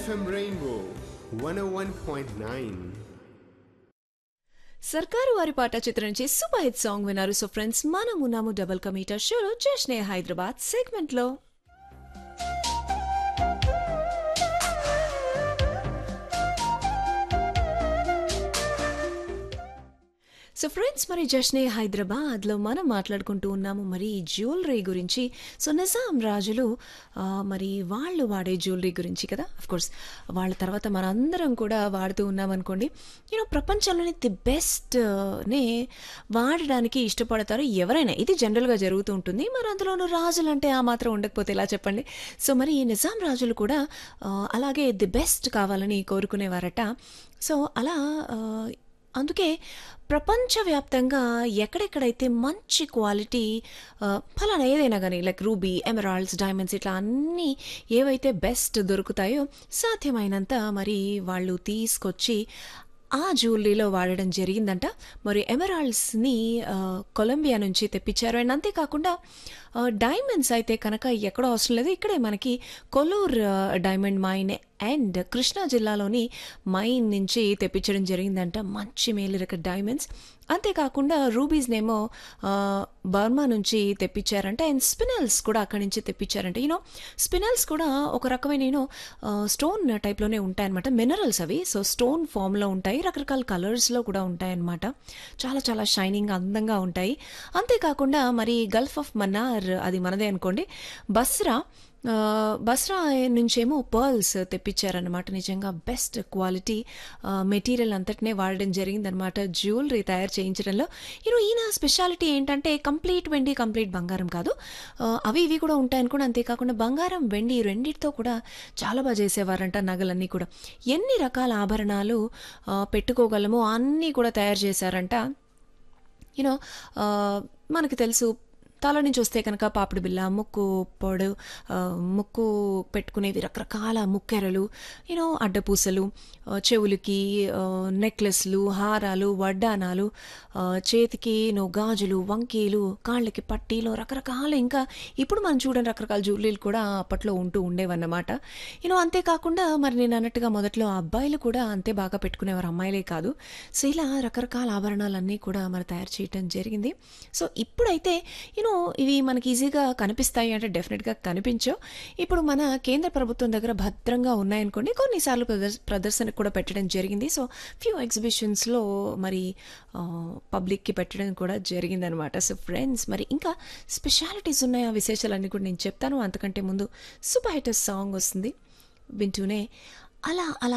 FM Rainbow 101.9. సర్కారు వారి పాట చిత్రం నుంచి సూపర్ హిట్ సాంగ్ విన్నారు సో ఫ్రెండ్స్ మనం ఉన్నాము డబుల్ కమీటర్ షోలో చేసిన హైదరాబాద్ సెగ్మెంట్ లో సో ఫ్రెండ్స్ మరి జష్నే హైదరాబాద్లో మనం మాట్లాడుకుంటూ ఉన్నాము మరి జ్యువెలరీ గురించి సో నిజాం రాజులు ఆ, మరి వాళ్ళు వాడే జ్యువెలరీ గురించి కదా అఫ్ కోర్స్ వాళ్ళ తర్వాత మనందరం కూడా వాడుతూ ఉన్నాం అనుకోండి యూనో ప్రపంచంలోనే ది బెస్ట్ నే వాడడానికి ఇష్టపడతారు ఎవరైనా ఇది జనరల్గా జరుగుతూ ఉంటుంది మరి అందులోనూ రాజులు అంటే ఆ మాత్రం ఉండకపోతే ఎలా చెప్పండి సో మరి ఈ నిజాం రాజులు కూడా ఆ, అలాగే ది బెస్ట్ కావాలని కోరుకునేవారట సో అలా ఆ, అందుకే ప్రపంచవ్యాప్తంగా ఎక్కడెక్కడైతే మంచి క్వాలిటీ ఆ, ఫలానా ఏదైనా కానీ లైక్ రూబీ ఎమరాల్డ్స్ డైమండ్స్ ఇట్లా అన్నీ ఏవైతే బెస్ట్ దొరుకుతాయో సాధ్యమైనంత మరి వాళ్ళు తీసుకొచ్చి ఆ జ్యువెలరీలో వాడడం జరిగిందంట మరి ఎమరాల్డ్స్ని ఆ, కొలంబియా నుంచి తెప్పించారు అండ్ అంతేకాకుండా ఆ, డైమండ్స్ అయితే కనుక ఎక్కడో అవసరం లేదు ఇక్కడే మనకి కొలూర్ ఆ, డైమండ్ మైన్ అండ్ కృష్ణా జిల్లాలోని మైన్ నుంచి తెప్పించడం జరిగిందంట మంచి మేలిరక డైమండ్స్ అంతేకాకుండా రూబీస్నేమో ఆ, బర్మా నుంచి తెప్పించారంట అండ్ స్పినల్స్ కూడా అక్కడి నుంచి తెప్పించారంట యూనో స్పినల్స్ కూడా ఒక రకమైన యూనో స్టోన్ టైప్లోనే ఉంటాయన్నమాట మినరల్స్ అవి సో స్టోన్ ఫామ్లో ఉంటాయి రకరకాల కలర్స్లో కూడా ఉంటాయన్నమాట చాలా చాలా షైనింగ్ అందంగా ఉంటాయి అంతేకాకుండా మరి గల్ఫ్ ఆఫ్ మన్నార్ అది మనదే అనుకోండి బస్రా ఆ, బస్రా నుంచేమో పర్ల్స్ తెప్పించారనమాట నిజంగా బెస్ట్ క్వాలిటీ మెటీరియల్ అంతటినే వాడడం జరిగిందనమాట జ్యువెలరీ తయారు చేయించడంలో ఈరోజు ఈయన స్పెషాలిటీ ఏంటంటే కంప్లీట్ వెండి కంప్లీట్ బంగారం కాదు ఆ, అవి ఇవి కూడా ఉంటాయనుకోండి అంతేకాకుండా బంగారం వెండి ఈ రెండింటితో కూడా చాలా బాగా చేసేవారంట నగలన్నీ కూడా ఎన్ని రకాల ఆభరణాలు ఆ, పెట్టుకోగలమో అన్నీ కూడా తయారు చేశారంట యూనో మనకి తెలుసు తల నుంచి వస్తే కనుక పాపిడి బిల్ల ముక్కు పొడు ఆ, ముక్కు పెట్టుకునేవి రకరకాల ముక్కెరలు యూనో అడ్డపూసలు ఆ, చెవులకి ఆ, నెక్లెస్లు హారాలు వడ్డానాలు ఆ, చేతికి నో గాజులు వంకీలు కాళ్ళకి పట్టీలు రకరకాల ఇంకా ఇప్పుడు మనం చూడని రకరకాల జ్యువెలరీలు కూడా అప్పట్లో ఉంటూ ఉండేవన్నమాట యూనో అంతేకాకుండా మరి నేను అన్నట్టుగా మొదట్లో అబ్బాయిలు కూడా అంతే బాగా పెట్టుకునేవారు అమ్మాయిలే కాదు సో ఇలా రకరకాల ఆభరణాలన్నీ కూడా మరి తయారు చేయటం జరిగింది సో ఇప్పుడైతే యూనో ఇవి మనకి ఈజీగా కనిపిస్తాయి అంటే డెఫినెట్గా కనిపించవు ఇప్పుడు మన కేంద్ర ప్రభుత్వం దగ్గర భద్రంగా ఉన్నాయనుకోండి కొన్నిసార్లు ప్రదర్శ ప్రదర్శనకు కూడా పెట్టడం జరిగింది సో ఫ్యూ ఎగ్జిబిషన్స్లో మరి ఆ, పబ్లిక్కి పెట్టడం కూడా జరిగిందనమాట సో ఫ్రెండ్స్ మరి ఇంకా స్పెషాలిటీస్ ఉన్నాయి ఆ విశేషాలన్నీ కూడా నేను చెప్తాను అంతకంటే ముందు సూపర్ హిట్ సాంగ్ వస్తుంది వింటూనే అలా అలా